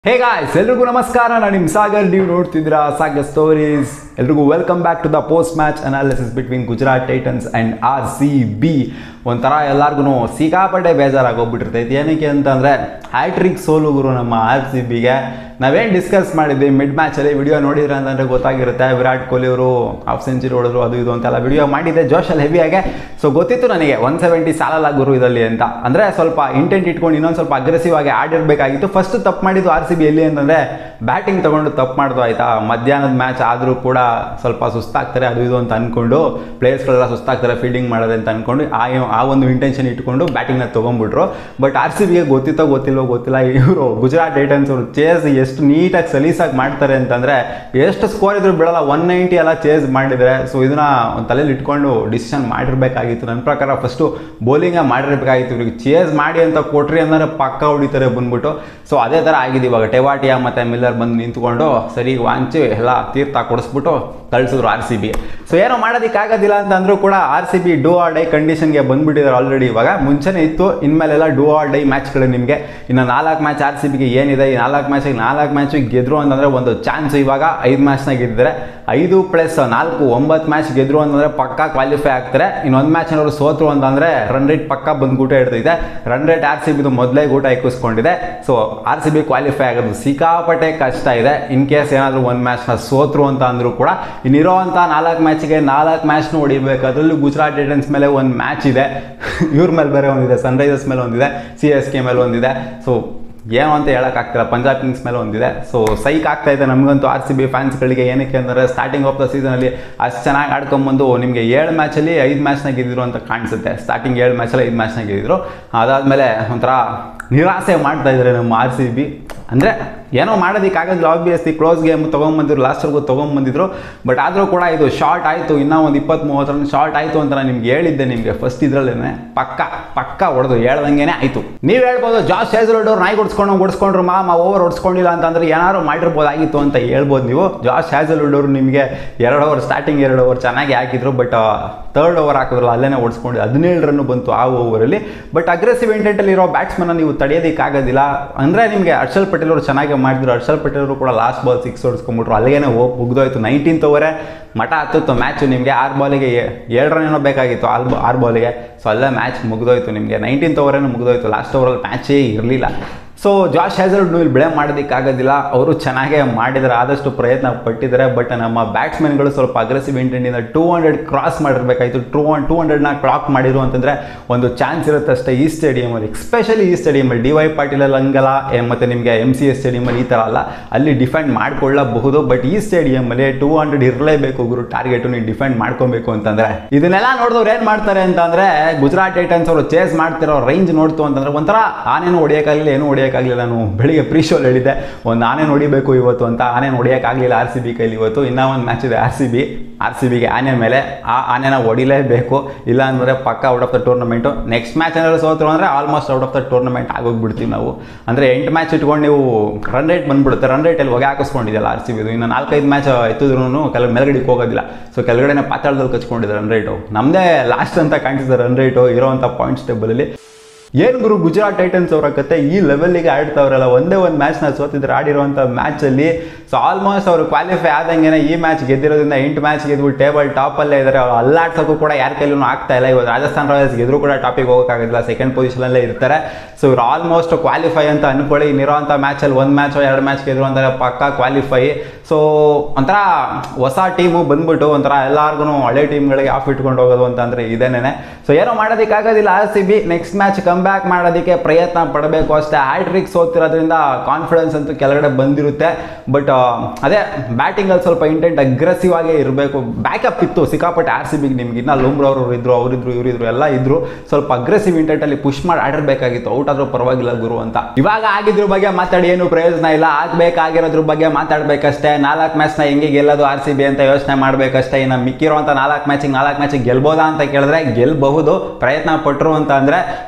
hey guys ಎಲ್ರಿಗೂ ನಮಸ್ಕಾರ ನಾನು ನಿಮ್ಮ ಸಾಗರ್ ನೀವು ನೋಡ್ತಿದ್ದೀರಾ ಸಾಗರ್ ಸ್ಟೋರೀಸ್ ಎಲ್ರಿಗೂ welcome back to the post match analysis between Gujarat titans and R C B ಒಂಥರ ಎಲ್ಲರಿಗೂ ಸಿಕ್ಕಾಪಟ್ಟೆ ಬೇಜಾರಾಗೋಗ್ಬಿಟ್ಟಿರ್ತೈತೆ ಏನಕ್ಕೆ ಅಂತಂದರೆ ಹ್ಯಾಟ್ರಿಕ್ ಸೋಲು ಗುರು ನಮ್ಮ ಆರ್ ಸಿ ಬಿಗೆ ನಾವೇನು ಡಿಸ್ಕಸ್ ಮಾಡಿದ್ವಿ ಮಿಡ್ ಮ್ಯಾಚಲ್ಲಿ ವಿಡಿಯೋ ನೋಡಿದ್ರೆ ಅಂತಂದರೆ ಗೊತ್ತಾಗಿರುತ್ತೆ ವಿರಾಟ್ ಕೊಹ್ಲಿ ಅವರು ಹಾಫ್ ಸೆಂಚುರಿ ಹೊಡೆದ್ರು ಅದು ಇದು ಅಂತೆಲ್ಲ ವಿಡಿಯೋ ಮಾಡಿದ್ದೆ ಜೋಶಲ್ಲಿ ಹೆವಿಯಾಗೆ ಸೊ ಗೊತ್ತಿತ್ತು ನನಗೆ ಒನ್ ಸೆವೆಂಟಿ ಸಾಲಲ್ಲ ಗುರು ಇದರಲ್ಲಿ ಅಂತ ಅಂದರೆ ಸ್ವಲ್ಪ ಇಂಟೆಂಟ್ ಇಟ್ಕೊಂಡು ಇನ್ನೊಂದು ಸ್ವಲ್ಪ ಅಗ್ರೆಸಿವ್ ಆಗಿ ಆಡಿರಬೇಕಾಗಿತ್ತು ಫಸ್ಟ್ ತಪ್ಪು ಮಾಡಿದ್ದು ಆರ್ ಸಿ ಬಿ ಎಲ್ಲಿ ಅಂತಂದರೆ ಬ್ಯಾಟಿಂಗ್ ತೊಗೊಂಡು ತಪ್ಪು ಮಾಡ್ದು ಆಯಿತಾ ಮಧ್ಯಾಹ್ನದ ಮ್ಯಾಚ್ ಆದರೂ ಕೂಡ ಸ್ವಲ್ಪ ಸುಸ್ತಾಗ್ತಾರೆ ಅದು ಇದು ಅಂತ ಅಂದ್ಕೊಂಡು ಪ್ಲೇಯರ್ಸ್ಗಳೆಲ್ಲ ಸುಸ್ತಾಗ್ತಾರೆ ಫೀಲ್ಡಿಂಗ್ ಮಾಡೋದು ಅಂತ ಅಂದ್ಕೊಂಡು ಆ ಆ ಒಂದು ಇಂಟೆನ್ಷನ್ ಇಟ್ಕೊಂಡು ಬ್ಯಾಟಿಂಗ್ನ ತೊಗೊಂಡ್ಬಿಟ್ರು ಬಟ್ ಆರ್ ಸಿ ಬಿಗೆ ಗೊತ್ತಿತ್ತೋ ಗೊತ್ತಿಲ್ಲೋ ಗೊತ್ತಿಲ್ಲ ಇವರು ಗುಜರಾತ್ ಟೈಟನ್ಸ್ ಅವರು ಚೇಸ್ ಎಷ್ಟು ನೀಟಾಗಿ ಸಲೀಸಾಗಿ ಮಾಡ್ತಾರೆ ಅಂತಂದರೆ ಎಷ್ಟು ಸ್ಕೋರ್ ಇದ್ರು ಬಿಡಲ್ಲ ಒನ್ ನೈಂಟಿ ಎಲ್ಲ ಚೇಸ್ ಮಾಡಿದರೆ ಸೊ ಇದನ್ನ ಒಂದು ತಲೆಯಲ್ಲಿ ಇಟ್ಕೊಂಡು ಡಿಸಿಷನ್ ಮಾಡಿರಬೇಕಾಗಿತ್ತು ನನ್ನ ಪ್ರಕಾರ ಫಸ್ಟು ಬೌಲಿಂಗೇ ಮಾಡಿರಬೇಕಾಗಿತ್ತು ಇವ್ರಿಗೆ ಚೇಸ್ ಮಾಡಿ ಅಂತ ಕೊಟ್ರಿ ಅಂದರೆ ಪಕ್ಕ ಹೊಡಿತಾರೆ ಬಂದ್ಬಿಟ್ಟು ಸೊ ಅದೇ ಥರ ಆಗಿದೆ ಇವಾಗ ಟೆವಾಟಿಯಾ ಮತ್ತು ಮಿಲ್ಲರ್ ಬಂದು ನಿಂತ್ಕೊಂಡು ಸರಿ ವಾಂಚಿ ಎಲ್ಲ ತೀರ್ಥ ಕೊಡಿಸ್ಬಿಟ್ಟು ಕಳಿಸಿದ್ರು ಆರ್ ಸಿ ಬಿ ಸೊ ಏನೋ ಮಾಡೋದಕ್ಕಾಗೋದಿಲ್ಲ ಅಂತ ಅಂದರೂ ಕೂಡ R C B do or die ಕಂಡೀಷನ್ಗೆ ಬಂದ್ಬಿಟ್ಟಿದ್ದಾರೆ ಆಲ್ರೆಡಿ ಇವಾಗ ಮುಂಚೆನೇ ಇತ್ತು ಇನ್ಮೇಲೆಲ್ಲ ಡೂ ಆರ್ ಡೈ ಮ್ಯಾಚ್ಗಳು ನಿಮಗೆ ಇನ್ನು ನಾಲ್ಕು ಮ್ಯಾಚ್ ಆರ್ ಸಿ ಬಿಗೆ ಏನಿದೆ ಈ ನಾಲ್ಕು ಮ್ಯಾಚಿಗೆ ನಾಲ್ಕು ಮ್ಯಾಚಿಗೆ ಗೆದ್ರು ಅಂತಂದರೆ ಒಂದು ಚಾನ್ಸ್ ಇವಾಗ ಐದು ಮ್ಯಾಚ್ನಾಗ ಗೆದ್ದಿದ್ದಾರೆ ಐದು ಪ್ಲಸ್ ನಾಲ್ಕು ಒಂಬತ್ತು ಮ್ಯಾಚ್ ಗೆದ್ರು ಅಂತಂದರೆ ಪಕ್ಕಾ ಕ್ವಾಲಿಫೈ ಆಗ್ತಾರೆ ಇನ್ನೊಂದು ಮ್ಯಾಚ್ ಏನಾದ್ರು ಸೋತ್ರು ಅಂತಂದರೆ ರನ್ ರೇಟ್ ಪಕ್ಕ ಬಂದು ಗೂಟ ಹಿಡ್ತೈತೆ ರನ್ ರೇಟ್ ಆರ್ ಸಿ ಬಿದು ಮೊದಲೇ ಗೂಟ ಎಕ್ಕಿಸ್ಕೊಂಡಿದೆ so R C B qualify ಆಗೋದು ಸಿಕ್ಕಾಪಟ್ಟೆ ಕಷ್ಟ ಇದೆ ಇನ್ ಕೇಸ್ ಏನಾದರೂ ಒಂದು ಮ್ಯಾಚ್ನ ಸೋತ್ರು ಅಂತ ಅಂದರೂ ಕೂಡ ಇನ್ನಿರೋವಂಥ ನಾಲ್ಕು ಮ್ಯಾಚ್ಗೆ ನಾಲ್ಕು ಮ್ಯಾಚ್ನು ಹೊಡಿಬೇಕು ಅದರಲ್ಲೂ ಗುಜರಾತ್ ಟೈಟನ್ಸ್ ಮೇಲೆ ಒಂದು ಮ್ಯಾಚ್ ಇದೆ ಇವ್ರ ಮೇಲೆ ಬೇರೆ ಒಂದಿದೆ ಸನ್ರೈಸರ್ಸ್ ಮೇಲೆ ಒಂದಿದೆ ಸಿ ಎಸ್ ಕೆ ಮೇಲೆ ಒಂದಿದೆ ಸೊ ಏನು ಅಂತ ಹೇಳೋಕ್ಕಾಗ್ತಿಲ್ಲ ಪಂಜಾಬ್ ಕಿಂಗ್ಸ್ ಮೇಲೆ ಒಂದಿದೆ ಸೊ ಸೈಕ್ ಆಗ್ತಾ ಇದೆ ನಮಗಂತೂ ಆರ್ ಸಿ ಬಿ ಫ್ಯಾನ್ಸ್ಗಳಿಗೆ ಏನಕ್ಕೆ ಅಂದರೆ ಸ್ಟಾರ್ಟಿಂಗ್ ಆಫ್ ದ ಸೀಸನಲ್ಲಿ ಅಷ್ಟು ಚೆನ್ನಾಗಿ ಆಡ್ಕೊಂಬಂದು ನಿಮಗೆ ಏಳು ಮ್ಯಾಚಲ್ಲಿ ಐದು ಮ್ಯಾಚ್ನಾಗ ಗೆದ್ದಿದ್ರು ಅಂತ ಕಾಣಿಸುತ್ತೆ ಸ್ಟಾರ್ಟಿಂಗ್ ಏಳು ಮ್ಯಾಚಲ್ಲಿ ಐದು ಮ್ಯಾಚ್ನಾಗ ಗೆದ್ದಿದ್ರು ಅದಾದಮೇಲೆ ಒಂಥರ ನಿರಾಸೆ ಮಾಡ್ತಾ ಇದ್ದಾರೆ ನಮ್ಮ ಆರ್ ಸಿ ಬಿ ಅಂದರೆ ಏನೋ ಮಾಡೋದಕ್ಕಾಗಲ್ಲ ಆಬ್ವಿಯಸ್ಲಿ ಕ್ಲೋಸ್ ಗೇಮ್ ತೊಗೊಂಬಂದಿದ್ರು ಲಾಸ್ಟ್ವರೆಗೂ ತೊಗೊಂಬಂದಿದ್ರು ಬಟ್ ಆದರೂ ಕೂಡ ಇದು ಶಾರ್ಟ್ ಆಯಿತು ಇನ್ನೂ ಒಂದು ಇಪ್ಪತ್ತು ಮೂವತ್ತು ರನ್ ಶಾರ್ಟ್ ಆಯಿತು ಅಂತ ನಾನು ನಿಮ್ಗೆ ಹೇಳಿದ್ದೆ ನಿಮಗೆ ಫಸ್ಟ್ ಇದರಲ್ಲೇ ಪಕ್ಕ ಪಕ್ಕ ಹೊಡೆದು ಹೇಳ್ದಂಗೆ ಆಯಿತು ನೀವು ಹೇಳ್ಬೋದು ಜಾಸ್ ಹೇಸಲ್ವುಡ್ ಅವ್ರು ನಾಯಿ ಹೊಡ್ಸ್ಕೊಂಡು ಹೊಡ್ಸ್ಕೊಂಡ್ರು ಮಾಮ ಓವರ್ ಹೊಡ್ಸ್ಕೊಂಡಿಲ್ಲ ಅಂತಂದ್ರೆ ಏನಾದ್ರು ಮಾಡಿರ್ಬೋದಾಗಿತ್ತು ಅಂತ ಹೇಳ್ಬೋದು ನೀವು ಜಾಸ್ ಹ್ಯಾಸಲ್ವುಡ್ ಅವರು ನಿಮಗೆ ಎರಡು ಓವರ್ ಸ್ಟಾರ್ಟಿಂಗ್ ಎರಡು ಓವರ್ ಚೆನ್ನಾಗಿ ಹಾಕಿದ್ರು ಬಟ್ ತರ್ಡ್ ಓವರ್ ಹಾಕಿದ್ರಲ್ಲ ಅಲ್ಲೇ ಓಡಿಸ್ಕೊಂಡು ಹದಿನೇಳು ರನ್ ಬಂತು ಆ ಓವರಲ್ಲಿ ಬಟ್ ಅಗ್ರೆಸಿವ್ ಇಂಟೆಂಟಲ್ಲಿ ಇರೋ ಬ್ಯಾಟ್ಸ್ಮನ್ನ ನೀವು ತಡೆಯೋದಕ್ಕಾಗೋದಿಲ್ಲ ಅಂದರೆ ನಿಮಗೆ ಹರ್ಷಲ್ ಪಟೇಲ್ ಅವರು ಚೆನ್ನಾಗಿ ಮಾಡಿದ್ರು ಹರ್ಷಲ್ ಪಟೇಲ್ ಅವರು ಕೂಡ ಲಾಸ್ಟ್ ಬಾಲ್ ಸಿಕ್ಸ್ ಹೊಡ್ಸ್ಕೊಂಡ್ಬಿಟ್ರು ಅಲ್ಲಿಗೆ ಹೋಗಿ ಮುಗ್ದೋಯ್ತು ನೈನ್ಟೀನ್ತ್ ಓವರೇ ಮಠ ಹತ್ತಿತ್ತು ಮ್ಯಾಚು ನಿಮಗೆ ಆರು ಬಾಲಿಗೆ ಏಳು ರನ್ ಏನೋ ಬೇಕಾಗಿತ್ತು ಆರು ಆರು ಬಾಲಿಗೆ ಸೊ ಅಲ್ಲೇ ಮ್ಯಾಚ್ ಮುಗ್ದೋಯ್ತು ನಿಮಗೆ ನೈನ್ಟೀನ್ತ್ ಓವರೇನು ಮುಗ್ದೋಯ್ತು ಲಾಸ್ಟ್ ಓವರಲ್ಲಿ ಮ್ಯಾಚೇ ಇರಲಿಲ್ಲ ಸೊ ಜಾಶ್ ಹ್ಯಾಸಲ್ಡ್ ಇಲ್ಲಿ ಬೆಳೆ ಮಾಡೋದಕ್ಕಾಗೋದಿಲ್ಲ ಅವರು ಚೆನ್ನಾಗೇ ಮಾಡಿದ್ದಾರೆ ಆದಷ್ಟು ಪ್ರಯತ್ನ ಪಟ್ಟಿದ್ದಾರೆ ಬಟ್ ನಮ್ಮ ಬ್ಯಾಟ್ಸ್ಮನ್ಗಳು ಸ್ವಲ್ಪ ಅಗ್ರೆಸಿವ್ ಇಂಟೆಂಟಿಂದ ಟೂ ಹಂಡ್ರೆಡ್ ಕ್ರಾಸ್ ಮಾಡಿರ್ಬೇಕಾಯ್ತು ಟೂ ಒನ್ ಟೂ ಹಂಡ್ರೆಡ್ನ ಕ್ಲಾಕ್ ಮಾಡಿರು ಅಂತಂದರೆ ಒಂದು ಚಾನ್ಸ್ ಇರುತ್ತೆ ಅಷ್ಟೇ ಈ ಸ್ಟೇಡಿಯಮಲ್ಲಿ ಎಸ್ಪೆಷಲಿ ಈ ಸ್ಟೇಡಿಯಮಲ್ಲಿ ಡಿ ವೈ ಪಾಟೀಲಲ್ಲಿ ಹಂಗಲ್ಲ ಎ- ಮತ್ತು ನಿಮಗೆ ಎಮ್ ಸಿ ಎಸ್ ಸ್ಟೇಡಿಯಮಲ್ಲಿ ಈ ಥರ ಅಲ್ಲ ಅಲ್ಲಿ ಡಿಫೆಂಡ್ ಮಾಡ್ಕೊಳ್ಳಬಹುದು ಬಟ್ ಈ ಸ್ಟೇಡಿಯಮಲ್ಲಿ ಟೂ ಹಂಡ್ರೆಡ್ ಇರಲೇಬೇಕು ಗುರು ಟಾರ್ಗೆಟು ನೀವು ಡಿಫೆಂಡ್ ಮಾಡ್ಕೊಬೇಕು ಅಂತಂದರೆ ಇದನ್ನೆಲ್ಲ ನೋಡಿದವ್ರು ಏನು ಮಾಡ್ತಾರೆ ಅಂತಂದರೆ ಗುಜರಾತ್ ಟೈಟನ್ಸ್ ಅವರು ಚೇಸ್ ಮಾಡ್ತಿರೋ ರೇಂಜ್ ನೋಡ್ತು ಅಂತಂದ್ರೆ ಒಂಥರ ಆನೇನು ಹೊಡಿಯೋಕ್ಕಾಗಲಿಲ್ಲ ಏನು ಹೊಡಿಯೋಕ್ಕಾಗಲಿಲ್ಲ ನಾನು ಬೆಳಿಗ್ಗೆ ಪ್ರೀ ಶೋಲ್ ಹೇಳಿದ್ದೆ ಒಂದು ಆನೆ ಹೊಡಿಬೇಕು ಇವತ್ತು ಅಂತ ಆನೆ ಹೊಡಿಯೋಕ್ಕಾಗಲಿಲ್ಲ ಆರ್ ಸಿ ಬಿ ಕೈಲಿ ಇವತ್ತು ಇನ್ನೂ ಒಂದು ಮ್ಯಾಚ್ ಇದೆ R C B R C ಬಿಗೆ ಆನೆ ಮೇಲೆ ಆ ಆನೆನ ಹೊಡಿಲೇಬೇಕು ಇಲ್ಲ ಅಂದರೆ ಪಕ್ಕ out of the tournament next match ಏನಾದ್ರು ಸೋತರು ಅಂದರೆ almost out of the tournament ಆಗೋಗ್ಬಿಡ್ತೀವಿ ನಾವು ಅಂದರೆ ಎಂಟು ಮ್ಯಾಚ್ ಇಟ್ಕೊಂಡು ನೀವು ರನ್ ರೇಟ್ ಬಂದ್ಬಿಡುತ್ತೆ ರನ್ ರೇಟಲ್ಲಿ ಹೊಗೆ ಹಾಕಿಸ್ಕೊಂಡಿದ್ದಲ್ಲ ಆರ್ ಸಿ ಬಿದು ಇನ್ನು ನಾಲ್ಕೈದು ಮ್ಯಾಚ್ ಎತ್ತಿದ್ರು ಕೆಲ ಮೇಲ್ಗಡೆಗೆ ಹೋಗೋದಿಲ್ಲ ಸೊ ಕೆಳಗಡೆನೇ ಪಾತಾಳದಲ್ಲಿ ಕಚ್ಕೊಂಡಿದೆ ರನ್ ರೇಟು ನಮ್ಮದೇ ಲಾಸ್ಟ್ ಅಂತ ಕಾಣಿಸಿದೆ ರನ್ ರೇಟು ಇರೋವಂಥ ಪಾಯಿಂಟ್ಸ್ ಟೇಬಲಲ್ಲಿ ಏನು ಗುರು ಗುಜರಾತ್ ಟೈಟನ್ಸ್ ಅವರ ಕತೆ ಈ ಲೆವೆಲ್ಲಿಗೆ ಆಡ್ತಾವ್ರಲ್ಲ ಒಂದೇ ಒಂದು ಮ್ಯಾಚ್ನ ಸೋತಿದ್ರೆ ಆಡಿರುವಂಥ ಮ್ಯಾಚಲ್ಲಿ ಸೊ ಆಲ್ಮೋಸ್ಟ್ ಅವರು ಕ್ವಾಲಿಫೈ ಆದಂಗೆ ಈ ಮ್ಯಾಚ್ ಗೆದ್ದಿರೋದ್ರಿಂದ ಎಂಟು ಮ್ಯಾಚ್ ಗೆದ್ಬಿಟ್ಟು ಟೇಬಲ್ ಟಾಪಲ್ಲೇ ಇದ್ದಾರೆ ಅವ್ರು ಅಲ್ಲಾಡ್ಸೋಕ್ಕೂ ಕೂಡ ಯಾರ ಕೈಲೂ ಆಗ್ತಾ ಇಲ್ಲ ಇವತ್ತು ರಾಜಸ್ಥಾನ್ ರಾಯಲ್ಸ್ ಗೆದ್ರು ಕೂಡ ಟಾಪಿಗೆ ಹೋಗೋಕ್ಕಾಗೋದಿಲ್ಲ ಸೆಕೆಂಡ್ ಪೊಸಿಷನಲ್ಲೇ ಇರ್ತಾರೆ ಸೊ ಇವ್ರು ಆಲ್ಮೋಸ್ಟ್ ಕ್ವಾಲಿಫೈ ಅಂತ ಅನ್ಕೊಳ್ಳಿ ಇನ್ನಿರೋಂಥ ಮ್ಯಾಚಲ್ಲಿ ಒಂದು ಮ್ಯಾಚ್ ಎರಡು ಮ್ಯಾಚ್ ಗೆದ್ರು ಅಂತಾರೆ ಪಕ್ಕಾ ಕ್ವಾಲಿಫೈ ಸೊ ಒಂಥರ ಹೊಸ ಟೀಮು ಬಂದ್ಬಿಟ್ಟು ಒಂಥರ ಎಲ್ಲಾರ್ಗು ಹಳೆ ಟೀಮ್ಗಳಿಗೆ ಆಫ್ ಇಟ್ಕೊಂಡು ಹೋಗೋದು ಅಂತಂದರೆ ಇದೇನೇ ಸೊ ಏನೋ ಮಾಡೋದಕ್ಕಾಗೋದಿಲ್ಲ R C B next match come back ಮಾಡೋದಕ್ಕೆ ಪ್ರಯತ್ನ ಪಡಬೇಕು ಅಷ್ಟೇ ಹ್ಯಾಟ್ರಿಕ್ ಸೋತಿರೋದ್ರಿಂದ ಕಾನ್ಫಿಡೆನ್ಸ್ ಅಂತೂ ಕೆಳಗಡೆ ಬಂದಿರುತ್ತೆ ಬಟ್ ಅದೇ ಬ್ಯಾಟಿಂಗಲ್ಲಿ ಸ್ವಲ್ಪ ಇಂಟೆಂಟ್ ಅಗ್ರೆಸಿವ್ ಆಗೇ ಇರಬೇಕು ಬ್ಯಾಕಪ್ ಇತ್ತು ಸಿಕ್ಕಾಪಟ್ಟೆ ಆರ್ ಸಿ ಬಿಗೆ ನಿಮ್ಗೆ ಇನ್ನ ಲೂಮ್ರ್ ಅವರು ಇದ್ರು ಅವರಿದ್ರು ಇವರಿದ್ರು ಎಲ್ಲ ಇದ್ರು ಸ್ವಲ್ಪ ಅಗ್ರೆಸಿವ್ ಇಂಟೆಂಟಲ್ಲಿ ಪುಷ್ ಮಾಡಿ ಆಡಿರ್ಬೇಕಾಗಿತ್ತು ಔಟ್ ಆದ್ರೂ ಪರವಾಗಿಲ್ಲ ಗುರು ಅಂತ ಇವಾಗ ಆಗಿದ್ರ ಬಗ್ಗೆ ಮಾತಾಡಿ ಏನು ಪ್ರಯೋಜನ ಇಲ್ಲ ಆಗ್ಬೇಕಾಗಿರೋದ್ರ ಬಗ್ಗೆ ಮಾತಾಡ್ಬೇಕಷ್ಟೇ ನಾಲ್ಕು ಮ್ಯಾಚ್ನ ಹೆಂಗೆ ಗೆಲ್ಲೋದು ಆರ್ ಸಿ ಬಿ ಅಂತ ಯೋಚನೆ ಮಾಡ್ಬೇಕಷ್ಟೇ ಇನ್ನು ಮಿಕ್ಕಿರುವಂಥ ನಾಲ್ಕು ಮ್ಯಾಚಿಗೆ ನಾಲ್ಕು ಮ್ಯಾಚಿಗೆ ಗೆಲ್ಬೋದಾ ಅಂತ ಕೇಳಿದ್ರೆ ಗೆಲ್ಬಹುದು ಪ್ರಯತ್ನ ಪಟ್ಟರು ಅಂತ ಅಂದರೆ ಬಟ್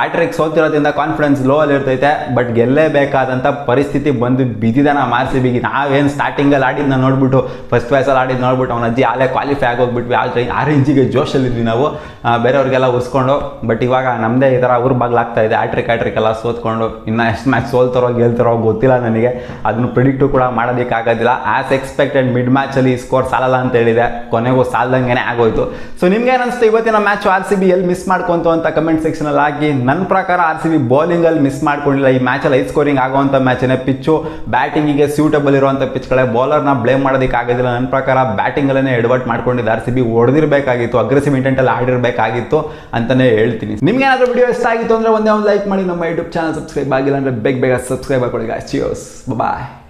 ಆಟ್ರಿಕ್ ಸೋತಿರೋದ್ರಿಂದ ಕಾನ್ಫಿಡೆನ್ಸ್ ಲೋ ಅಲ್ಲಿ ಇರ್ತೈತೆ ಬಟ್ ಗೆಲ್ಲೇಬೇಕಾದಂಥ ಪರಿಸ್ಥಿತಿ ಬಂದು ಬಿದ್ದಿದೆ ನಮ್ಮ ಆರ್ ಸಿ ಬಿಗೆ ನಾವೇನು ಸ್ಟಾರ್ಟಿಂಗಲ್ಲಿ ಆಡಿದ್ನ ನೋಡ್ಬಿಟ್ಟು ಫಸ್ಟ್ ಪ್ಲೇಸಲ್ಲಿ ಆಡಿದ್ ನೋಡ್ಬಿಟ್ಟು ಅವನ ಅಜ್ಜಿ ಆಲೇ ಕ್ವಾಲಿಫೈ ಆಗೋಗ್ಬಿಟ್ವಿ ಆ ಟ್ರೈ ಆ ರೇಂಜಿಗೆ ಜೋಶಲ್ಲಿದ್ವಿ ನಾವು ಆ, ಬೇರೆಯವ್ರಿಗೆಲ್ಲ ಉರ್ಸ್ಕೊಂಡು ಬಟ್ ಇವಾಗ ನಮ್ಮದೇ ಈ ಥರ ಊರು ಬಾಗ್ಲಾಗ್ತಾ ಇದೆ ಆಟ್ರಿಕ್ ಆಟ್ರಿಕ್ ಎಲ್ಲ ಸೋತ್ಕೊಂಡು ಇನ್ನು ಎಷ್ಟು ಮ್ಯಾಚ್ ಸೋಲ್ತಾರೋ ಗೆಲ್ತಾರೋ ಗೊತ್ತಿಲ್ಲ ನನಗೆ ಅದನ್ನು ಪ್ರಿಡಿಕ್ಟು ಕೂಡ ಮಾಡೋದಕ್ಕಾಗೋದಿಲ್ಲ ಆಸ್ ಎಕ್ಸ್ಪೆಕ್ಟೆಡ್ ಮಿಡ್ ಮ್ಯಾಚಲ್ಲಿ ಸ್ಕೋರ್ ಸಾಲಲ್ಲ ಅಂತ ಹೇಳಿದೆ ಕೊನೆಗೂ ಸಾಲ್ದಂಗೆ ಆಗೋಯ್ತು ಸೊ ನಿಮ್ಗೆ ಏನಿಸ್ತು ಇವತ್ತಿನ ಮ್ಯಾಚ್ ಆರ್ ಸಿ ಬಿ ಎಲ್ಲಿ ಮಿಸ್ ಮಾಡ್ಕೊಂತು ಅಂತ ಕಮೆಂಟ್ ಸೆಕ್ಷನಲ್ಲಿ ಹಾಕಿ ನನ್ನ ಪ್ರಕಾರ ಆರ್ ಸಿ ಬಿ ಬೌಲಿಂಗಲ್ಲಿ ಮಿಸ್ ಮಾಡ್ಕೊಂಡಿಲ್ಲ ಈ ಮ್ಯಾಚಲ್ಲಿ ಐ ಸ್ಕೋರಿಂಗ್ ಆಗುವಂಥ ಮ್ಯಾಚನೇ ಪಿಚ್ಚು ಬ್ಯಾಟಿಂಗಿಗೆ ಸೂಟಬಲ್ ಇರುವಂಥ ಪಿಚ್ಗಳೇ ಬೌಲರ್ನ ಬ್ಲೇಮ್ ಮಾಡೋದಕ್ಕಾಗೋದಿಲ್ಲ ನನ್ನ ಪ್ರಕಾರ ಬ್ಯಾಟಿಂಗಲ್ಲೇ ಎಡವಟ್ ಮಾಡ್ಕೊಂಡಿದ್ದು ಆರ್ ಸಿ ಬಿ ಹೊಡೆದಿರಬೇಕಾಗಿತ್ತು ಅಗ್ರೆಸಿವ್ ಇಂಟೆಂಟಲ್ಲಿ ಆಡಿರಬೇಕಾಗಿತ್ತು ಅಂತಲೇ ಹೇಳ್ತೀನಿ ನಿಮ್ಗೆ ಏನಾದರೂ ವಿಡಿಯೋ ಇಷ್ಟ ಆಗಿತ್ತು ಅಂದರೆ ಒಂದೇ ಒಂದು ಲೈಕ್ ಮಾಡಿ ನಮ್ಮ ಯೂಟ್ಯೂಬ್ ಚಾನಲ್ ಸಬ್ಸ್ಕ್ರೈಬ್ ಆಗಿಲ್ಲ ಅಂದರೆ ಬೇಗ ಬೇಗ ಸಬ್ಸ್ಕ್ರೈಬ್ ಹಾಕೊಳ್ಳಿ ಗಾಯ್ಸ್ ಚಿಯೋಸ್ ಬಾಯ್